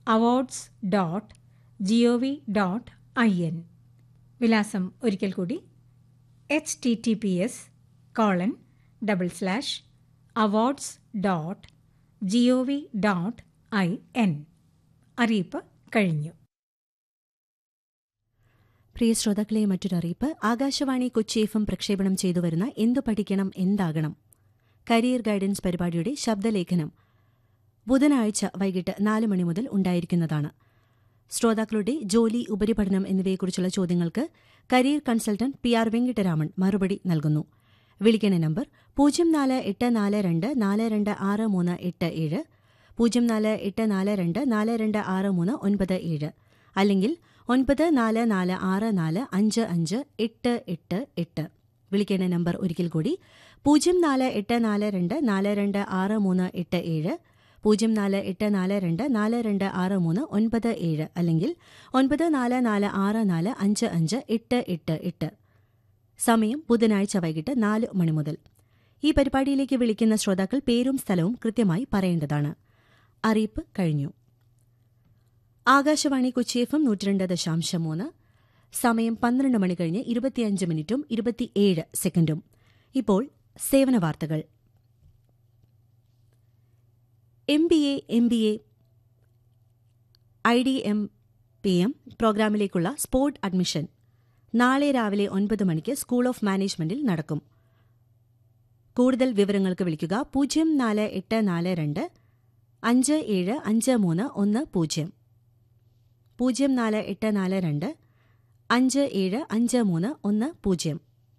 awards dot G O V dot I N വിലാസം ഒരിക്കൽ കൂടി H T T P S colon double slash awards dot G O V dot I N അറിയിപ്പ് കഴിഞ്ഞു പ്രിയ ശ്രോതാക്കളെ മറ്റൊരറിയിപ്പ് ആകാശവാണി കൊച്ചി എഫ് എം പ്രക്ഷേപണം ചെയ്തു വരുന്ന എന്തു പഠിക്കണം എന്താകണം കരിയർ ഗൈഡൻസ് പരിപാടിയുടെ ശബ്ദലേഖനം ബുധനാഴ്ച വൈകിട്ട് നാല് മണി മുതൽ ഉണ്ടായിരിക്കുന്നതാണ് ശ്രോതാക്കളുടെ ജോലി ഉപരിപഠനം എന്നിവയെക്കുറിച്ചുള്ള ചോദ്യങ്ങൾക്ക് career consultant P R Venkataraman മറുപടി നൽകുന്നു വിളിക്കണ നമ്പർ പൂജ്യം നാല് എട്ട് നാല് രണ്ട് നാല് രണ്ട് ആറ് മൂന്ന് എട്ട് ഏഴ് പൂജ്യം നാല് എട്ട് നാല് രണ്ട് നാല് രണ്ട് ആറ് മൂന്ന് ഒൻപത് ഏഴ് അല്ലെങ്കിൽ ഒൻപത് നാല് നാല് ആറ് നാല് അഞ്ച് അഞ്ച് എട്ട് എട്ട് എട്ട് വിളിക്കേണ്ട നമ്പർ ഒരിക്കൽ കൂടി പൂജ്യം നാല് എട്ട് നാല് രണ്ട് നാല് രണ്ട് ആറ് മൂന്ന് എട്ട് ഏഴ് പൂജ്യം നാല് എട്ട് നാല് രണ്ട് നാല് രണ്ട് ആറ് മൂന്ന് ഒൻപത് ഏഴ് അല്ലെങ്കിൽ ഒൻപത് നാല് നാല് ആറ് നാല് അഞ്ച് അഞ്ച് എട്ട് എട്ട് എട്ട് സമയം ബുധനാഴ്ച വൈകിട്ട് നാല് മണി മുതൽ ഈ പരിപാടിയിലേക്ക് വിളിക്കുന്ന ശ്രോതാക്കൾ പേരും സ്ഥലവും കൃത്യമായി പറയേണ്ടതാണ് അറിയിപ്പ് കഴിഞ്ഞു ആകാശവാണി കൊച്ചി എഫ് എം നൂറ്റിരണ്ട് ദശാംശം മൂന്ന് സമയം പന്ത്രണ്ട് മണി കഴിഞ്ഞ് ഇരുപത്തിയഞ്ച് മിനിറ്റും ഇരുപത്തിയേഴ് സെക്കൻഡും ഇപ്പോൾ സേവന വാർത്തകൾ M B A M B A I D M P M പ്രോഗ്രാമിലേക്കുള്ള സ്പോർട്ട് അഡ്മിഷൻ നാളെ രാവിലെ ഒൻപത് മണിക്ക് സ്കൂൾ ഓഫ് മാനേജ്മെന്റിൽ നടക്കും കൂടുതൽ വിവരങ്ങൾക്ക് വിളിക്കുക പൂജ്യം നാല് എട്ട് നാല് രണ്ട് അഞ്ച് ഏഴ് അഞ്ച് മൂന്ന് ഒന്ന് പൂജ്യം പൂജ്യം നാല് എട്ട് നാല് രണ്ട് അഞ്ച് ഏഴ് അഞ്ച് മൂന്ന് ഒന്ന് പൂജ്യം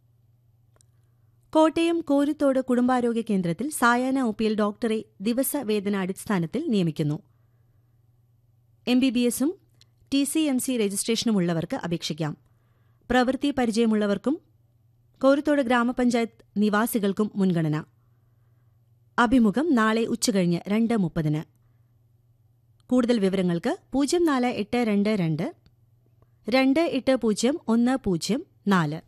കോട്ടയം കോരുത്തോട് കുടുംബാരോഗ്യ കേന്ദ്രത്തിൽ സായാഹ്ന ഒപിയിൽ ഡോക്ടറെ ദിവസവേതന അടിസ്ഥാനത്തിൽ നിയമിക്കുന്നു എം ബി ബി എസും ടി സി എം സി രജിസ്ട്രേഷനുമുള്ളവർക്ക് അപേക്ഷിക്കാം പ്രവൃത്തി പരിചയമുള്ളവർക്കും കോരുത്തോട് ഗ്രാമപഞ്ചായത്ത് നിവാസികൾക്കും മുൻഗണന അഭിമുഖം നാളെ ഉച്ചകഴിഞ്ഞ് രണ്ട് മുപ്പതിന് കൂടുതൽ വിവരങ്ങൾക്ക് പൂജ്യം നാല് എട്ട് രണ്ട് രണ്ട് രണ്ട് എട്ട് പൂജ്യം ഒന്ന് പൂജ്യം നാല്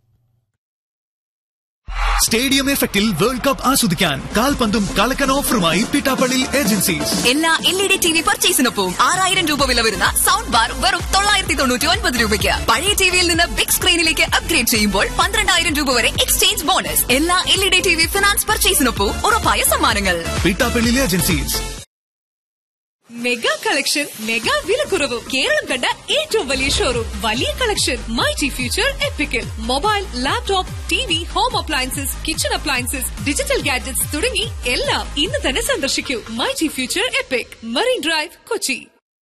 സ്റ്റേഡിയം എഫക്റ്റിൽ വേൾഡ് കപ്പ് ആസ്വദിക്കാൻ കാൽപന്തും കളക്കൻ ഓഫറുമായി പിട്ടാപ്പള്ളി ഏജൻസീസ് എല്ലാ L E D T V പർച്ചേസിനൊപ്പം ആറായിരം രൂപ വില വരുന്ന സൗണ്ട് ബാർ വെറും തൊള്ളായിരത്തി തൊണ്ണൂറ്റി ഒൻപത് രൂപയ്ക്ക് പഴയ ടിവിയിൽ നിന്ന് ബിഗ് സ്ക്രീനിലേക്ക് അപ്ഗ്രേഡ് ചെയ്യുമ്പോൾ പന്ത്രണ്ടായിരം രൂപ വരെ എക്സ്ചേഞ്ച് ബോണസ് എല്ലാ L E D T V finance പർച്ചേസിനൊപ്പം ഉറപ്പായ സമ്മാനങ്ങൾ Pittappilly agencies mega collection mega വിലക്കുറവും കേരളം കണ്ട ഏറ്റവും വലിയ ഷോറൂം വലിയ കളക്ഷൻ മൈ ജി ഫ്യൂച്ചർ എപ്പിക്കൽ mobile laptop T V home appliances kitchen appliances digital gadgets തുടങ്ങി എല്ലാം ഇന്ന് തന്നെ സന്ദർശിക്കൂ my G future epic Marine Drive Kochi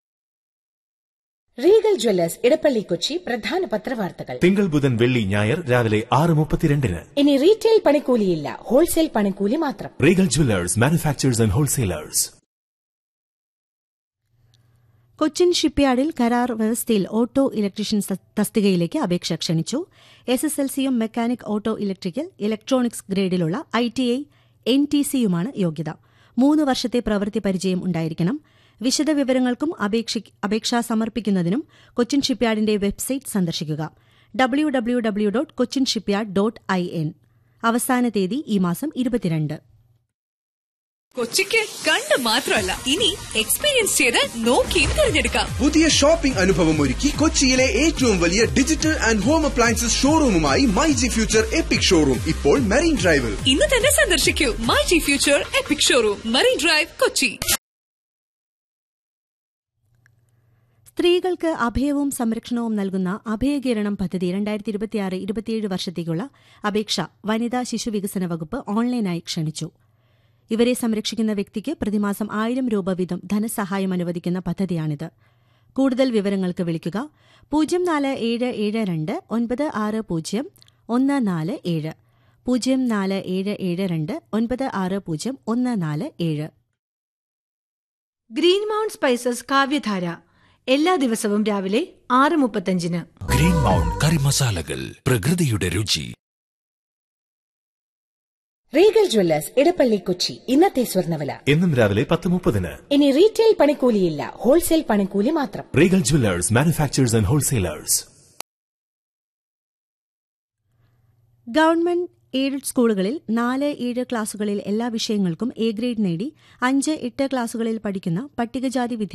Regal Jewellers Edappally Kochi പ്രധാന പത്രവാർത്തകൾ തിങ്കൾ ബുധൻ വെള്ളി ഞായർ രാവിലെ ആറ് മുപ്പത്തിരണ്ടിന് ഇനി റീറ്റെയിൽ പണിക്കൂലിയില്ല ഹോൾസെയിൽ പണിക്കൂലി മാത്രം Regal Jewellers manufacturers and wholesalers Cochin ഷിപ്പ്യാർഡിൽ കരാർ വ്യവസ്ഥയിൽ ഓട്ടോ ഇലക്ട്രീഷ്യൻ സ- തസ്തികയിലേക്ക് അപേക്ഷ ക്ഷണിച്ചു എസ് എസ് എൽ സിയും മെക്കാനിക് ഓട്ടോ ഇലക്ട്രിക്കൽ ഇലക്ട്രോണിക്സ് ഗ്രേഡിലുള്ള I T I N T സിയുമാണ് യോഗ്യത മൂന്ന് വർഷത്തെ പ്രവൃത്തി പരിചയം ഉണ്ടായിരിക്കണം വിശദവിവരങ്ങൾക്കും അപേക്ഷി- അപേക്ഷ സമർപ്പിക്കുന്നതിനും കൊച്ചിൻ ഷിപ്പ്യാർഡിന്റെ വെബ്സൈറ്റ് സന്ദർശിക്കുക W W W dot Cochin shipyard dot I N അവസാന തീയതി ഈ മാസം ഇരുപത്തിരണ്ട് കൊച്ചിക്ക് കണ്ട് മാത്രമല്ല ഇനി എക്സ്പീരിയൻസ് ചെയ്ത് നോക്കിയും തിരഞ്ഞെടുക്കാം പുതിയ ഷോപ്പിംഗ് അനുഭവം ഒരുക്കി കൊച്ചിയിലെ ഏറ്റവും വലിയ ഡിജിറ്റൽ ആൻഡ് ഹോം അപ്ലയൻസസ് ഷോറൂമുമായി my G future epic showroom ഇപ്പോൾ മെറീൻ ഡ്രൈവിൽ ഇന്ന് തന്നെ സന്ദർശിക്കൂ my G future epic showroom Marine Drive Kochi സ്ത്രീകൾക്ക് അഭയവും സംരക്ഷണവും നൽകുന്ന അഭയകിരണം പദ്ധതി രണ്ടായിരത്തി ഇരുപത്തിയാറ് ഇരുപത്തിയേഴ് വർഷത്തേക്കുള്ള അപേക്ഷ വനിതാ ശിശു വികസന വകുപ്പ് ഓൺലൈനായി ക്ഷണിച്ചു ഇവരെ സംരക്ഷിക്കുന്ന വ്യക്തിക്ക് പ്രതിമാസം ആയിരം രൂപ വീതം ധനസഹായം അനുവദിക്കുന്ന പദ്ധതിയാണിത് കൂടുതൽ വിവരങ്ങൾക്ക് വിളിക്കുക പൂജ്യം നാല് ഏഴ് ഏഴ് രണ്ട് ഒൻപത് ആറ് പൂജ്യം ഒന്ന് നാല് ഏഴ് പൂജ്യം നാല് ഏഴ് ഏഴ് രണ്ട് ഒൻപത് ആറ് പൂജ്യം ഒന്ന് നാല് ഏഴ് ഗ്രീൻ മൗണ്ട് സ്പൈസസ് കാവ്യധാര എല്ലാ ദിവസവും രാവിലെ ആറ് മുപ്പത്തഞ്ചിന് ഗ്രീൻ മൗണ്ട് കറി മസാലകൾ പ്രകൃതിയുടെ രുചി റീഗൽ ജ്വല്ലേഴ്സ് ഇടപ്പള്ളി കൊച്ചി ഇന്നത്തെ സ്വർണ്ണവില എന്നും രാവിലെ പത്ത് മുപ്പതിന് ഇനി റീറ്റെയിൽ പണിക്കൂലിയില്ല ഹോൾസെയിൽ പണിക്കൂലി മാത്രം Regal Jewellers manufacturers and wholesalers government aided സ്കൂളുകളിൽ നാല് ഏഴ് ക്ലാസുകളിൽ എല്ലാ വിഷയങ്ങൾക്കും എ ഗ്രേഡ് നേടി അഞ്ച് എട്ട് ക്ലാസുകളിൽ പഠിക്കുന്ന പട്ടികജാതി വിദ്യാർത്ഥികൾ